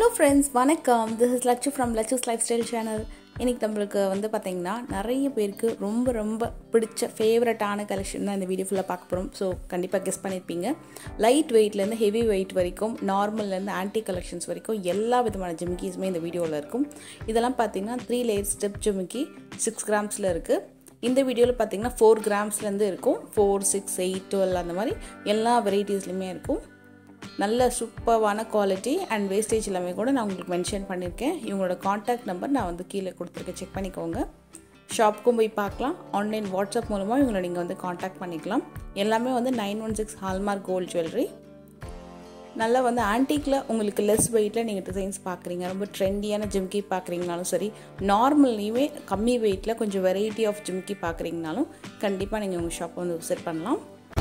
hello friends வணக்கம் this is Lakshu from Lakshu's lifestyle channel இன்றைக்கி நம்மளுக்கு வந்து பார்த்திங்கன்னா நிறைய பேருக்கு ரொம்ப ரொம்ப பிடிச்ச ஃபேவரட்டான கலெக்ஷன் தான் இந்த வீடியோ ஃபுல்லாக பார்க்க போகிறோம் ஸோ கண்டிப்பாக கெஸ் பண்ணியிருப்பீங்க லைட் வெயிட்லேருந்து ஹெவி வெயிட் வரைக்கும் நார்மல்லேருந்து ஆன்டி கலெக்ஷன்ஸ் வரைக்கும் எல்லா விதமான ஜிமிக்கீஸுமே இந்த வீடியோவில் இருக்கும் இதெல்லாம் பார்த்திங்கன்னா த்ரீ லேயர் ஸ்டெப் ஜிமிக்கி சிக்ஸ் கிராம்ஸில் இருக்குது இந்த வீடியோவில் பார்த்தீங்கன்னா ஃபோர் கிராம்ஸ்லேருந்து இருக்கும் ஃபோர் சிக்ஸ் எயிட் டுவெல் அந்த மாதிரி எல்லா வெரைட்டிஸ்லையுமே இருக்கும் நல்ல சூப்பர்வான குவாலிட்டி அண்ட் வேஸ்டேஜ் எல்லாமே கூட நான் உங்களுக்கு மென்ஷன் பண்ணியிருக்கேன் இவங்களோட காண்டாக்ட் நம்பர் நான் வந்து கீழே கொடுத்துருக்கேன் செக் பண்ணிக்கோங்க ஷாப்புக்கும் போய் பார்க்கலாம் ஆன்லைன் வாட்ஸ்அப் மூலமாக இவங்களை நீங்கள் வந்து காண்டாக்ட் பண்ணிக்கலாம் எல்லாமே வந்து nine one six hallmark gold jewellery நல்லா வந்து ஆன்டிக்கில் உங்களுக்கு லெஸ் வெயிட்டில் நீங்கள் டிசைன்ஸ் பார்க்குறீங்க ரொம்ப ட்ரெண்டியான ஜிம்கி பார்க்குறீங்கனாலும் சரி நார்மல்லையுமே கம்மி வெயிட்டில் கொஞ்சம் வெரைட்டி ஆஃப் ஜிம்கி பார்க்குறீங்கனாலும் கண்டிப்பாக நீங்கள் உங்கள் ஷாப்பை வந்து விசிட் பண்ணலாம்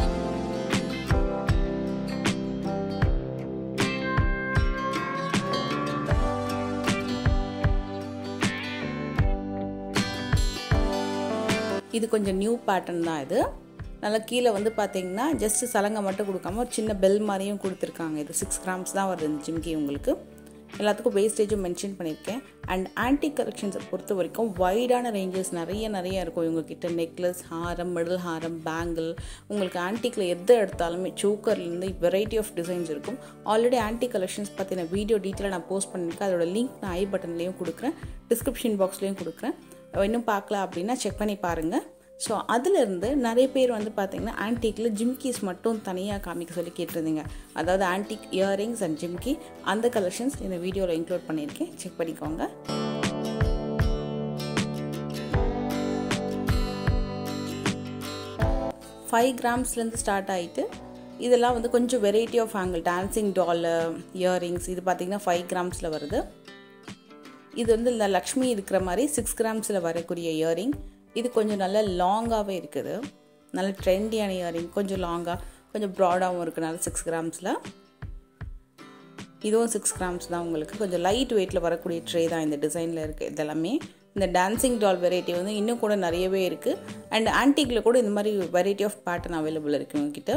இது கொஞ்சம் நியூ பேட்டர்ன் தான் இது நல்லா கீழே வந்து பார்த்தீங்கன்னா ஜஸ்ட் சலங்கை மட்டும் கொடுக்காம ஒரு சின்ன பெல் மாதிரியும் கொடுத்துருக்காங்க இது சிக்ஸ் கிராம்ஸ் தான் வருது இந்த ஜிம்கி உங்களுக்கு எல்லாத்துக்கும் வேஸ்டேஜும் மென்ஷன் பண்ணியிருக்கேன் அண்ட் ஆன்டி கலெக்ஷன்ஸை பொறுத்த வரைக்கும் வைடான ரேஞ்சஸ் நிறைய நிறைய இருக்கும் இவங்கக்கிட்ட நெக்லஸ் ஹாரம் மிடில் ஹாரம் பேங்கிள் உங்களுக்கு ஆன்டிக்கில் எது எடுத்தாலுமே சோக்கர்லேருந்து வெரைட்டி ஆஃப் டிசைன்ஸ் இருக்கும் ஆல்ரெடி ஆன்டி கலெக்ஷன்ஸ் பற்றின வீடியோ டீட்டெயிலாக நான் போஸ்ட் பண்ணியிருக்கேன் அதோட லிங்க் நான் ஐ பட்டன்லேயும் கொடுக்குறேன் டிஸ்கிரிப்ஷன் பாக்ஸ்லேயும் கொடுக்குறேன் இன்னும் பார்க்கல அப்படின்னா செக் பண்ணி பாருங்கள் ஸோ அதிலிருந்து நிறைய பேர் வந்து பார்த்தீங்கன்னா ஆன்டிக்கில் ஜிம்கீஸ் மட்டும் தனியாக காமிக்க சொல்லி கேட்டிருந்தீங்க அதாவது ஆன்டிக் இயரிங்ஸ் அண்ட் ஜிம்கி அந்த கலெக்ஷன்ஸ் இந்த வீடியோவில் இன்க்ளூட் பண்ணியிருக்கேன் செக் பண்ணிக்கோங்க ஃபைவ் கிராம்ஸ்லேருந்து ஸ்டார்ட் ஆகிட்டு இதெல்லாம் வந்து கொஞ்சம் variety of angle dancing doll earrings இது பார்த்திங்கன்னா ஃபைவ் கிராம்ஸில் வருது இது வந்து இந்த லக்ஷ்மி இருக்கிற மாதிரி சிக்ஸ் கிராம்ஸில் வரக்கூடிய இயரிங் இது கொஞ்சம் நல்ல லாங்காகவே இருக்குது நல்ல ட்ரெண்டியான இயரிங் கொஞ்சம் லாங்காக கொஞ்சம் ப்ராடாகவும் இருக்கனால சிக்ஸ் கிராம்ஸில் இதுவும் சிக்ஸ் கிராம்ஸ் தான் உங்களுக்கு கொஞ்சம் லைட் வெயிட்டில் வரக்கூடிய ட்ரே தான் இந்த டிசைனில் இருக்குது இதெல்லாமே இந்த டான்சிங் டால் வெரைட்டி வந்து இன்னும் கூட நிறையவே இருக்குது அண்ட் ஆன்டிக்கில் கூட இந்த மாதிரி வெரைட்டி ஆஃப் பேட்டர்ன் அவைலபிள் இருக்குது உங்ககிட்ட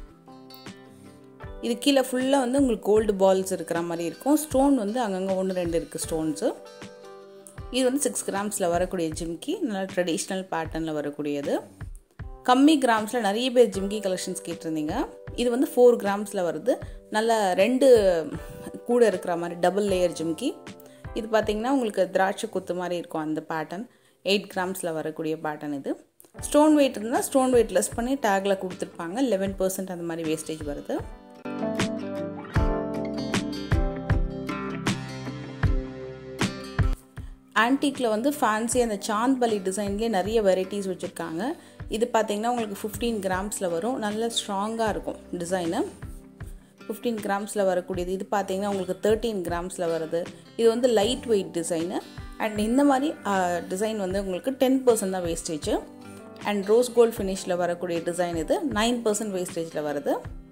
இது கீழே ஃபுல்லாக வந்து உங்களுக்கு கோல்டு பால்ஸ் இருக்கிற மாதிரி இருக்கும் ஸ்டோன் வந்து அங்கங்கே ஒன்று ரெண்டு இருக்குது ஸ்டோன்ஸு இது வந்து சிக்ஸ் கிராம்ஸில் வரக்கூடிய ஜிம்கி நல்லா ட்ரெடிஷ்னல் பேட்டர்னில் வரக்கூடியது கம்மி கிராம்ஸில் நிறைய பேர் ஜிம்கி கலெக்ஷன்ஸ் கேட்டிருந்தீங்க இது வந்து ஃபோர் கிராம்ஸில் வருது நல்ல ரெண்டு கூட இருக்கிற மாதிரி டபுள் லேயர் ஜிம்கி இது பார்த்திங்கன்னா உங்களுக்கு திராட்சை குத்து மாதிரி இருக்கும் அந்த பேட்டர்ன் எயிட் கிராம்ஸில் வரக்கூடிய பேட்டர்ன் இது ஸ்டோன் வெயிட் இருந்தால் ஸ்டோன் வெயிட் லெஸ் பண்ணி டேக்கில் கொடுத்துருப்பாங்க லெவன் பர்சன்ட் அந்த மாதிரி வேஸ்டேஜ் வருது ஆன்டிக்கில் வந்து ஃபேன்சி அந்த சாந்த்பலி டிசைன்லேயே நிறைய வெரைட்டிஸ் வச்சுருக்காங்க இது பார்த்திங்கன்னா உங்களுக்கு ஃபிஃப்டீன் கிராம்ஸில் வரும் நல்ல ஸ்ட்ராங்காக இருக்கும் டிசைனு ஃபிஃப்டீன் கிராம்ஸில் வரக்கூடியது இது பார்த்திங்கன்னா உங்களுக்கு தேர்ட்டீன் கிராம்ஸில் வருது இது வந்து லைட் வெயிட் டிசைனு அண்ட் இந்த மாதிரி டிசைன் வந்து உங்களுக்கு டென் பர்சன்ட் தான் வேஸ்டேஜ் அண்ட் ரோஸ் கோல்ட் ஃபினிஷில் வரக்கூடிய டிசைன் இது நைன் பர்சன்ட் வேஸ்டேஜில் வருது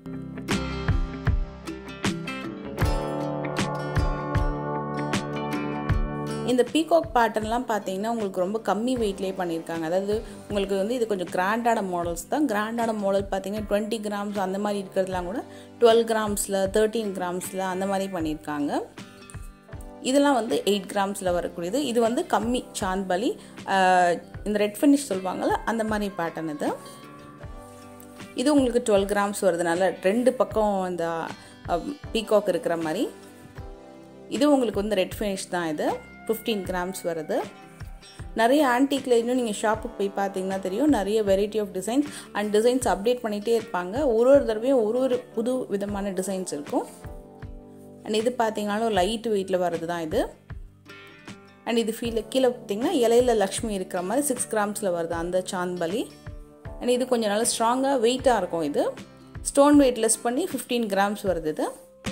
இந்த பீகாக் பேட்டர்ன்லாம் பார்த்தீங்கன்னா உங்களுக்கு ரொம்ப கம்மி வெயிட்லேயே பண்ணியிருக்காங்க அதாவது உங்களுக்கு வந்து இது கொஞ்சம் கிராண்டான மாடல்ஸ் தான் கிராண்டான மாடல் பார்த்தீங்கன்னா டுவெண்ட்டி கிராம்ஸ் அந்த மாதிரி இருக்கிறதுலாம் கூட டுவெல் கிராம்ஸில் தேர்ட்டீன் கிராம்ஸில் அந்த மாதிரி பண்ணியிருக்காங்க இதெல்லாம் வந்து எயிட் கிராம்ஸில் வரக்கூடியது இது வந்து கம்மி சாந்த்பலி இந்த ரெட் ஃபினிஷ் சொல்லுவாங்கள்ல அந்த மாதிரி பேட்டர்ன் இது இது உங்களுக்கு டுவெல் கிராம்ஸ் வருதுனால ரெண்டு பக்கம் இந்த பீகாக் இருக்கிற மாதிரி இது உங்களுக்கு வந்து ரெட் ஃபினிஷ் தான் இது ஃபிஃப்டீன் கிராம்ஸ் வருது நிறைய ஆன்டிக்கில் இன்னும் நீங்கள் ஷாப்புக்கு போய் பார்த்தீங்கன்னா தெரியும் நிறைய variety of designs and designs update பண்ணிகிட்டே இருப்பாங்க ஒரு ஒரு தடவையும் ஒரு ஒரு புது விதமான டிசைன்ஸ் இருக்கும் அண்ட் இது பார்த்தீங்கன்னாலும் லைட் வெயிட்டில் வர்றது தான் இது அண்ட் இது ஃபீல் கீழே பார்த்தீங்கன்னா இலையில லக்ஷ்மி இருக்கிற மாதிரி சிக்ஸ் கிராம்ஸில் வருது அந்த சாந்த்பலி அண்ட் இது கொஞ்சம் நல்லா ஸ்ட்ராங்காக வெயிட்டாக இருக்கும் இது ஸ்டோன் வெயிட் லெஸ் பண்ணி ஃபிஃப்டீன் கிராம்ஸ் வருது இது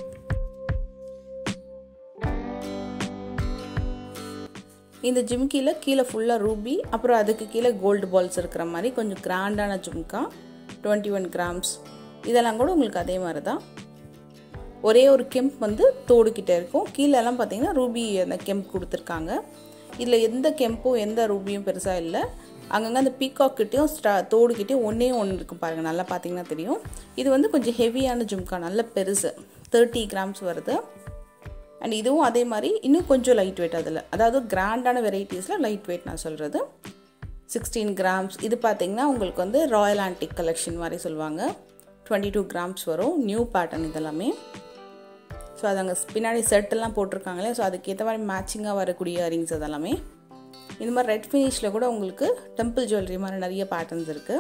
இந்த ஜிம்கியில் கீழே ஃபுல்லாக ரூபி அப்புறம் அதுக்கு கீழே கோல்டு பால்ஸ் இருக்கிற மாதிரி கொஞ்சம் கிராண்டான ஜிம்கா டுவெண்ட்டி ஒன் கிராம்ஸ் இதெல்லாம் கூட உங்களுக்கு அதே மாதிரி தான் ஒரே ஒரு கெம்ப் வந்து தோடுக்கிட்ட இருக்கும் கீழெல்லாம் பார்த்தீங்கன்னா ரூபி அந்த கெம்ப் கொடுத்துருக்காங்க இதில் எந்த கெம்பும் எந்த ரூபியும் பெருசாக இல்லை அங்கங்கே அந்த பீகாக்கிட்டையும் ஸ்டா தோடுக்கிட்டையும் ஒன்றே ஒன்று இருக்கும் பாருங்கள் நல்லா பார்த்தீங்கன்னா தெரியும் இது வந்து கொஞ்சம் ஹெவியான ஜும்கா நல்ல பெருசு தேர்ட்டி கிராம்ஸ் வருது அண்ட் இதுவும் அதே மாதிரி இன்னும் கொஞ்சம் லைட் வெயிட் அதில் அதாவது கிராண்டான வெரைட்டிஸில் லைட் வெயிட் நான் சொல்கிறது சிக்ஸ்டீன் கிராம்ஸ் இது பார்த்திங்கன்னா உங்களுக்கு வந்து ராயல் ஆன்டிக் கலெக்ஷன் மாதிரி சொல்லுவாங்க டுவெண்ட்டி டூ கிராம்ஸ் வரும் நியூ பேட்டர்ன் இதெல்லாமே ஸோ அது அங்கே பின்னாடி செட்டெல்லாம் போட்டிருக்காங்களே ஸோ அதுக்கேற்ற மாதிரி மேட்சிங்காக வரக்கூடிய இயரிங்ஸ் அதெல்லாமே இந்த மாதிரி ரெட் ஃபினிஷில் கூட உங்களுக்கு டெம்பிள் ஜுவல்லரி மாதிரி நிறைய பேட்டர்ன்ஸ் இருக்குது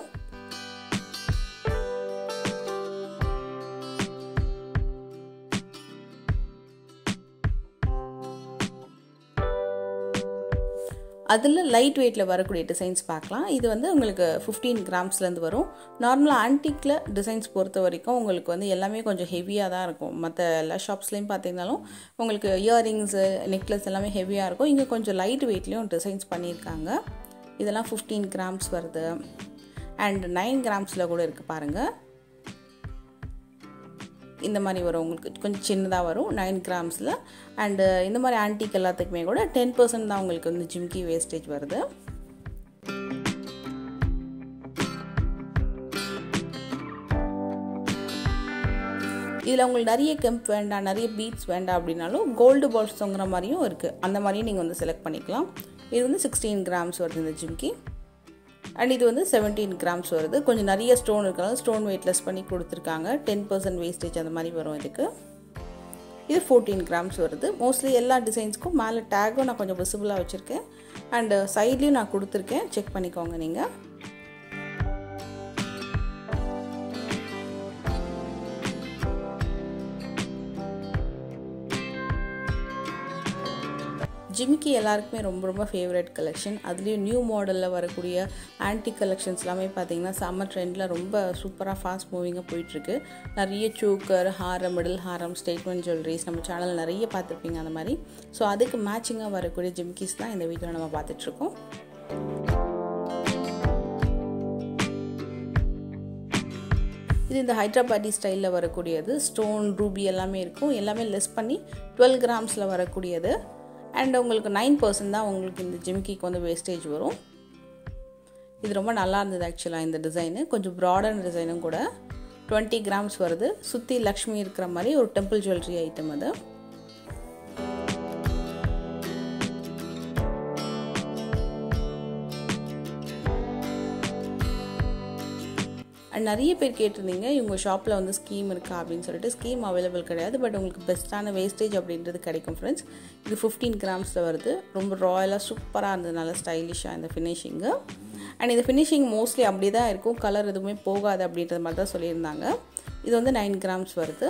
அதில் லைட் வெயிட்டில் வரக்கூடிய டிசைன்ஸ் பார்க்கலாம் இது வந்து உங்களுக்கு ஃபிஃப்டீன் கிராம்ஸ்லேருந்து வரும் நார்மலாக ஆன்டிக்கில் டிசைன்ஸ் பொறுத்த வரைக்கும் உங்களுக்கு வந்து எல்லாமே கொஞ்சம் ஹெவியாக தான் இருக்கும் மற்ற எல்லா ஷாப்ஸ்லேயும் பார்த்தீங்கனாலும் உங்களுக்கு இயரிங்ஸு நெக்லஸ் எல்லாமே ஹெவியாக இருக்கும் இங்கே கொஞ்சம் லைட் வெயிட்லேயும் டிசைன்ஸ் பண்ணியிருக்காங்க இதெல்லாம் ஃபிஃப்டீன் கிராம்ஸ் வருது அண்ட் நைன் கிராம்ஸில் கூட இருக்குது பாருங்கள் இந்த மாதிரி வரும் உங்களுக்கு கொஞ்சம் சின்னதாக வரும் நைன் கிராம்ஸில் அண்டு இந்த மாதிரி ஆன்டிக் எல்லாத்துக்குமே கூட டென் பர்சன்ட் தான் உங்களுக்கு வந்து ஜிம்கி வேஸ்டேஜ் வருது இதில் உங்களுக்கு நிறைய கெம்ப் வேண்டாம் நிறைய பீட்ஸ் வேண்டாம் அப்படின்னாலும் கோல்டு பால்ஸ் தொங்குற மாதிரியும் இருக்குது அந்த மாதிரியும் நீங்கள் வந்து செலக்ட் பண்ணிக்கலாம் இது வந்து சிக்ஸ்டீன் கிராம்ஸ் வருது இந்த ஜிம்கி அண்ட் இது வந்து செவன்டீன் கிராம்ஸ் வருது கொஞ்சம் நிறைய ஸ்டோன் இருக்கிறது ஸ்டோன் வெயிட்லெஸ் பண்ணி கொடுத்துருக்காங்க டென் பர்சன்ட் வேஸ்டேஜ் அந்த மாதிரி வரும் இதுக்கு இது ஃபோர்டீன் கிராம்ஸ் வருது மோஸ்ட்லி எல்லா டிசைன்ஸ்க்கும் மேலே டேக்கும் நான் கொஞ்சம் விசிபிளாக வச்சுருக்கேன் அண்டு சைட்லேயும் நான் கொடுத்துருக்கேன் செக் பண்ணிக்கோங்க நீங்கள் ஜிமிக்கி எல்லாருக்குமே ரொம்ப ரொம்ப ஃபேவரட் கலெக்ஷன் அதுலேயும் நியூ மாடலில் வரக்கூடிய ஆன்டிக் கலெக்ஷன்ஸ் எல்லாமே பார்த்தீங்கன்னா சம்மர் ட்ரெண்டில் ரொம்ப சூப்பராக ஃபாஸ்ட் மூவிங்காக போயிட்டுருக்கு நிறைய சூக்கர் ஹாரம் மிடில் ஹாரம் ஸ்டேட்மெண்ட் ஜுவல்லரிஸ் நம்ம சேனல் நிறைய பார்த்துருப்பீங்க அந்த மாதிரி ஸோ அதுக்கு மேட்சிங்காக வரக்கூடிய ஜிமிக்கிஸ் தான் இந்த வீடியோவில் நம்ம பார்த்துட்ருக்கோம் இது இந்த ஹைட்ராபாடி ஸ்டைலில் வரக்கூடியது ஸ்டோன் ரூபி எல்லாமே இருக்கும் எல்லாமே லெஸ் பண்ணி டுவெல் கிராம்ஸில் வரக்கூடியது அண்ட் உங்களுக்கு நைன் பர்சன்ட் தான் உங்களுக்கு இந்த ஜிமிக்கிக்கு வந்து வேஸ்டேஜ் வரும் இது ரொம்ப நல்லா இருந்தது ஆக்சுவலாக இந்த டிசைனு கொஞ்சம் ப்ராடான டிசைனும் கூட டுவெண்ட்டி கிராம்ஸ் வருது சுற்றி லக்ஷ்மி இருக்கிற மாதிரி ஒரு டெம்பிள் ஜுவல்லரி ஐட்டம் அது அண்ட் நிறைய பேர் கேட்டிருந்தீங்க இவங்க ஷாப்பில் வந்து ஸ்கீம் இருக்கா அப்படின்னு சொல்லிட்டு ஸ்கீம் அவைலபிள் கிடையாது பட் உங்களுக்கு பெஸ்ட்டான வேஸ்டேஜ் அப்படின்றது கிடைக்கும் ஃப்ரெண்ட்ஸ் இது ஃபிஃப்டீன் கிராம்ஸில் வருது ரொம்ப ராயலாக சூப்பராக இருந்தது நல்லா ஸ்டைலிஷாக இந்த ஃபினிஷிங்கு அண்ட் இந்த ஃபினிஷிங் மோஸ்ட்லி அப்படி தான் இருக்கும் கலர் எதுவுமே போகாது அப்படின்றது மாதிரி தான் சொல்லியிருந்தாங்க இது வந்து நைன் கிராம்ஸ் வருது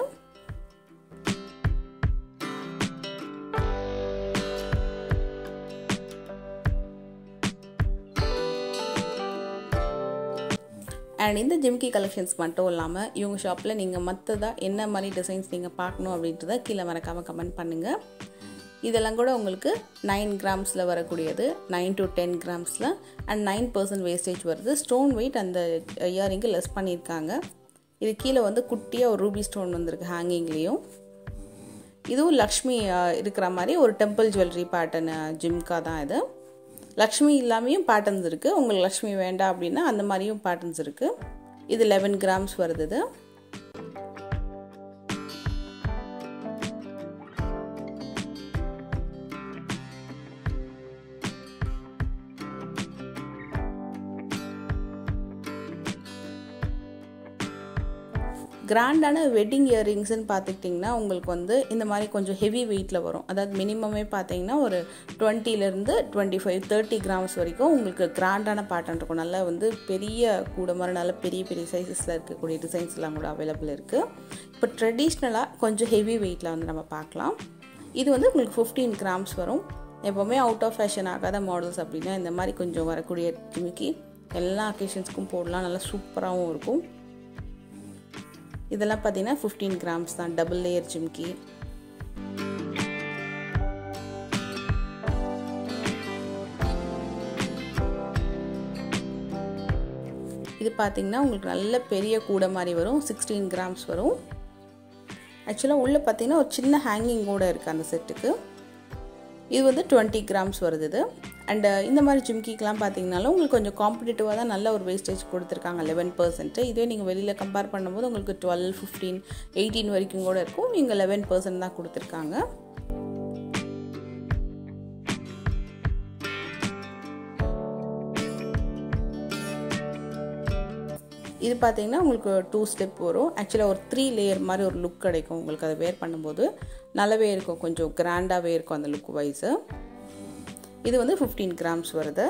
அண்ட் இந்த ஜிம்கி கலெக்ஷன்ஸ் மட்டும் இல்லாமல் இவங்க ஷாப்பில் நீங்கள் மற்றதாக என்ன மாதிரி டிசைன்ஸ் நீங்கள் பார்க்கணும் அப்படின்றத கீழே மறக்காமல் கமெண்ட் பண்ணுங்கள் இதெல்லாம் கூட உங்களுக்கு நைன் கிராம்ஸில் வரக்கூடியது நைன் டு டென் கிராம்ஸில் அண்ட் நைன் பர்சன்ட் வேஸ்டேஜ் வருது ஸ்டோன் வெயிட் அந்த இயரிங்கு லெஸ் பண்ணியிருக்காங்க இது கீழே வந்து குட்டியாக ஒரு ரூபி ஸ்டோன் வந்திருக்கு ஹேங்கிங்லேயும் இதுவும் லக்ஷ்மி இருக்கிற மாதிரி ஒரு டெம்பிள் ஜுவல்லரி பேட்டர்ன் ஜிம்கா தான் இது லக்ஷ்மி இல்லாமையும் பேட்டர்ன்ஸ் இருக்குது உங்களுக்கு லக்ஷ்மி வேண்டாம் அப்படின்னா அந்த மாதிரியும் பேட்டர்ன்ஸ் இருக்குது இது லெவன் கிராம்ஸ் வருது இது கிராண்டான வெட்டிங் இயரிங்ஸ்னு பார்த்துக்கிட்டிங்கன்னா உங்களுக்கு வந்து இந்த மாதிரி கொஞ்சம் ஹெவி வெயிட்டில் வரும் அதாவது மினிமமே பார்த்தீங்கன்னா ஒரு டுவெண்ட்டிலேருந்து டுவெண்ட்டி ஃபைவ் தேர்ட்டி கிராம்ஸ் வரைக்கும் உங்களுக்கு கிராண்டான பேட்டர்ன் இருக்கும் நல்லா வந்து பெரிய கூட மாதிரி நல்ல பெரிய பெரிய சைஸஸில் இருக்கக்கூடிய டிசைன்ஸ்லாம் கூட அவைலபிள் இருக்குது இப்போ ட்ரெடிஷ்னலாக கொஞ்சம் ஹெவி வெயிட்டில் வந்து நம்ம பார்க்கலாம் இது வந்து உங்களுக்கு ஃபிஃப்டீன் கிராம்ஸ் வரும் எப்போவுமே அவுட் ஆஃப் ஃபேஷன் ஆகாத மாடல்ஸ் அப்படின்னா இந்த மாதிரி கொஞ்சம் வரக்கூடிய ஜிமிக்கி எல்லா அக்கேஷன்ஸ்க்கும் போடலாம் நல்லா சூப்பராகவும் இருக்கும் இதெல்லாம் பார்த்தீங்கன்னா ஃபிஃப்டீன் கிராம்ஸ் தான் டபுள் லேயர் ஜிம்கி இது பார்த்தீங்கன்னா உங்களுக்கு நல்ல பெரிய கூடை மாதிரி வரும் சிக்ஸ்டீன் கிராம்ஸ் வரும் ஆக்சுவலாக உள்ளே பார்த்தீங்கன்னா ஒரு சின்ன ஹேங்கிங் கூட இருக்குது அந்த செட்டுக்கு இது வந்து டுவெண்ட்டி கிராம்ஸ் வருது இது அண்டு இந்த மாதிரி ஜிம்கிக்கெலாம் பார்த்தீங்கனாலும் உங்களுக்கு கொஞ்சம் காம்படிட்டிவாக தான் நல்ல ஒரு வேஸ்டேஜ் கொடுத்துருக்காங்க லெவன் பர்சன்ட்டு இதுவே நீங்கள் வெளியில் கம்பேர் பண்ணும்போது உங்களுக்கு டுவெல் ஃபிஃப்டீன் எயிட்டீன் வரைக்கும் கூட இருக்கும் இங்கே லெவன் பர்சன்ட் தான் கொடுத்துருக்காங்க இது பார்த்தீங்கன்னா உங்களுக்கு டூ ஸ்டெப் வரும் ஆக்சுவலாக ஒரு த்ரீ லேயர் மாதிரி ஒரு லுக் கிடைக்கும் உங்களுக்கு அதை வேர் பண்ணும்போது நல்லாவே இருக்கும் கொஞ்சம் கிராண்டாகவே இருக்கும் அந்த லுக் வைஸு இது வந்து ஃபிஃப்டீன் கிராம்ஸ் வருது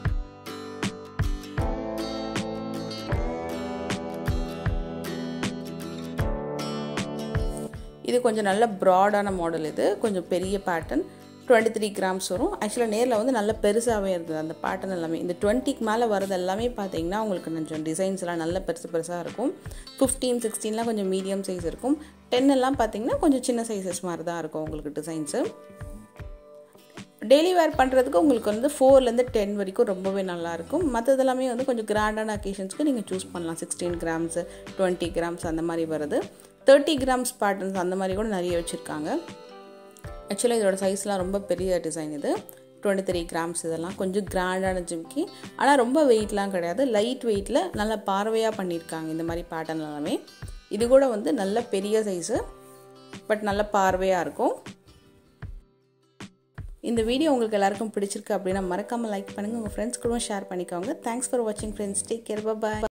இது கொஞ்சம் நல்ல ப்ராடான மாடல் இது கொஞ்சம் பெரிய பேட்டர்ன் டுவெண்ட்டி த்ரீ கிராம்ஸ் வரும் ஆக்சுவலாக நேரில் வந்து நல்ல பெருசாகவே இருந்தது அந்த பேட்டர்ன் எல்லாமே இந்த டுவெண்ட்டிக்கு மேலே வரது எல்லாமே பார்த்தீங்கன்னா உங்களுக்கு கொஞ்சம் டிசைன்ஸ்லாம் நல்ல பெருசு பெருசாக இருக்கும் ஃபிஃப்டீன் சிக்ஸ்டீன்லாம் கொஞ்சம் மீடியம் சைஸ் இருக்கும் டென் எல்லாம் பார்த்தீங்கன்னா கொஞ்சம் சின்ன சைஸஸ் மாதிரி தான் இருக்கும் உங்களுக்கு டிசைன்ஸு டெய்லி வேர் பண்ணுறதுக்கு உங்களுக்கு வந்து ஃபோர்லேருந்து டென் வரைக்கும் ரொம்பவே நல்லாயிருக்கும் மற்றது எல்லாமே வந்து கொஞ்சம் கிராண்டான அக்கேஷன்ஸ்க்கு நீங்கள் சூஸ் பண்ணலாம் சிக்ஸ்டீன் கிராம்ஸ் டுவெண்ட்டி கிராம்ஸ் அந்த மாதிரி வருது தேர்ட்டி கிராம்ஸ் பேட்டர்ன்ஸ் அந்த மாதிரி கூட நிறைய வச்சுருக்காங்க ஆக்சுவலாக இதோட சைஸ்லாம் ரொம்ப பெரிய டிசைன் இது டுவெண்ட்டி த்ரீ கிராம்ஸ் இதெல்லாம் கொஞ்சம் கிராண்டான ஜிம்கி ஆனால் ரொம்ப வெயிட்லாம் கிடையாது லைட் வெயிட்டில் நல்ல பார்வையாக பண்ணியிருக்காங்க இந்த மாதிரி பேட்டர்ன் எல்லாமே இது கூட வந்து நல்ல பெரிய சைஸு பட் நல்ல பார்வையாக இருக்கும் இந்த வீடியோ உங்களுக்கு எல்லாருக்கும் பிடிச்சிருக்கு அப்படின்னா மறக்காமல் லைக் பண்ணுங்கள் உங்கள் ஃப்ரெண்ட்ஸ் கூட ஷேர் பண்ணிக்கோங்க தேங்க்ஸ் ஃபார் வாட்சிங் ஃப்ரெண்ட்ஸ் டேக் கேர் பாய்